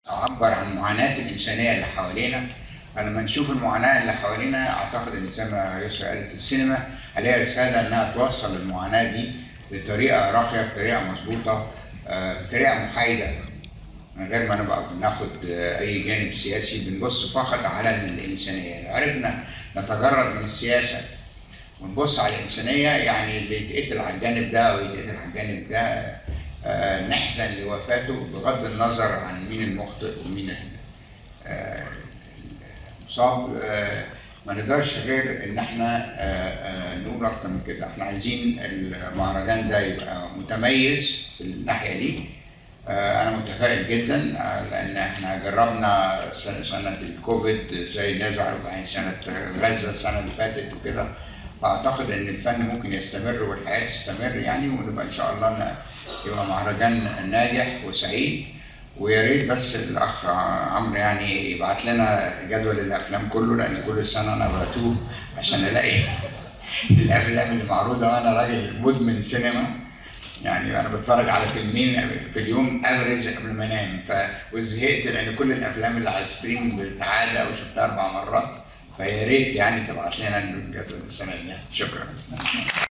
تعبر عن المعاناة الإنسانية اللي حوالينا فلما نشوف المعاناة اللي حوالينا أعتقد إن زي ما يسرا قالت السينما عليها رسالة إنها توصل المعاناة دي بطريقة راقية بطريقة مظبوطة آه، بطريقة محايدة من غير ما نبقى بناخد آه، أي جانب سياسي بنبص فقط على الإنسانية لو عرفنا نتجرد من السياسة ونبص على الإنسانية يعني اللي يتقتل على الجانب ده أو يتقتل على الجانب ده آه، نحزن لوفاته بغض النظر عن مين المخطئ ومين ال- آه، المصاب آه، ما نقدرش غير ان احنا آه، آه، نقول اكتر من كده احنا عايزين المهرجان ده يبقى متميز في الناحيه دي آه، انا متفائل جدا آه، لان احنا جربنا سنه سنة الكوفيد زي نزع 40 سنه غزه السنه اللي فاتت وكده فاعتقد ان الفن ممكن يستمر والحياه تستمر يعني ونبقى ان شاء الله ن- يبقى مهرجان ناجح وسعيد ويا ريت بس الاخ عمرو يعني يبعت لنا جدول الافلام كله لان كل سنه انا بتوه عشان الاقي الافلام اللي معروضه وانا راجل مدمن سينما يعني انا بتفرج على فيلمين في اليوم افريج قبل ما انام ف وزهقت لان كل الافلام اللي على الستريم بالتعاده وشفتها اربع مرات فيا ريت يعني تبعت لنا الجدول السنه دي شكرا